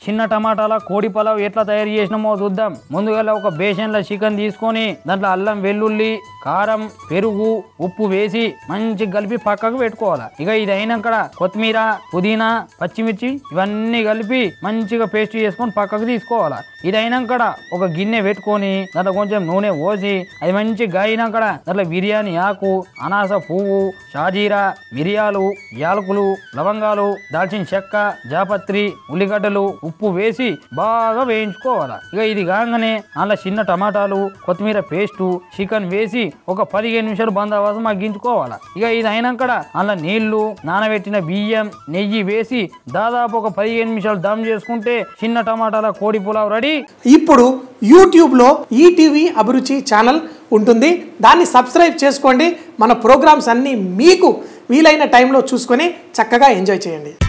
చిన్న టమాటాల కోడి పలావ్ ఎట్లా తయారు చేసినామో చూద్దాం ముందుగా ఒక బేసన్ల చికెన్ తీసుకొని దాంట్లో అల్లం వెల్లుల్లి కారం పెరుగు ఉప్పు వేసి మంచి కలిపి పక్కకు పెట్టుకోవాలి ఇక ఇది అయినాక కొత్తిమీర పుదీనా పచ్చిమిర్చి ఇవన్నీ కలిపి మంచిగా పేస్ట్ చేసుకొని పక్కకు తీసుకోవాలి ఇది అయినాక ఒక గిన్నె పెట్టుకొని దాంట్లో కొంచెం నూనె పోసి అది మంచి గాయినాక దాంట్లో బిర్యానీ ఆకు అనాస పువ్వు షాజీరా మిరియాలు యాలకులు లవంగాలు దాల్చిన చెక్క జాపత్రి ఉల్లిగడ్డలు ఉప్పు వేసి బాగా వేయించుకోవాలి ఇక ఇది కాగానే అందులో చిన్న టమాటాలు కొత్తిమీర పేస్టు చికెన్ వేసి ఒక పదిహేను నిమిషాలు బందోబస్తు మగ్గించుకోవాలి ఇక ఇది అయినాక అందులో నీళ్లు నానబెట్టిన బియ్యం నెయ్యి వేసి దాదాపు ఒక పదిహేను నిమిషాలు దమ్ చేసుకుంటే చిన్న టమాటాల కోడి పులావ్ రెడీ ఇప్పుడు యూట్యూబ్లో ఈటీవీ అభిరుచి ఛానల్ ఉంటుంది దాన్ని సబ్స్క్రైబ్ చేసుకోండి మన ప్రోగ్రామ్స్ అన్నీ మీకు వీలైన టైంలో చూసుకొని చక్కగా ఎంజాయ్ చేయండి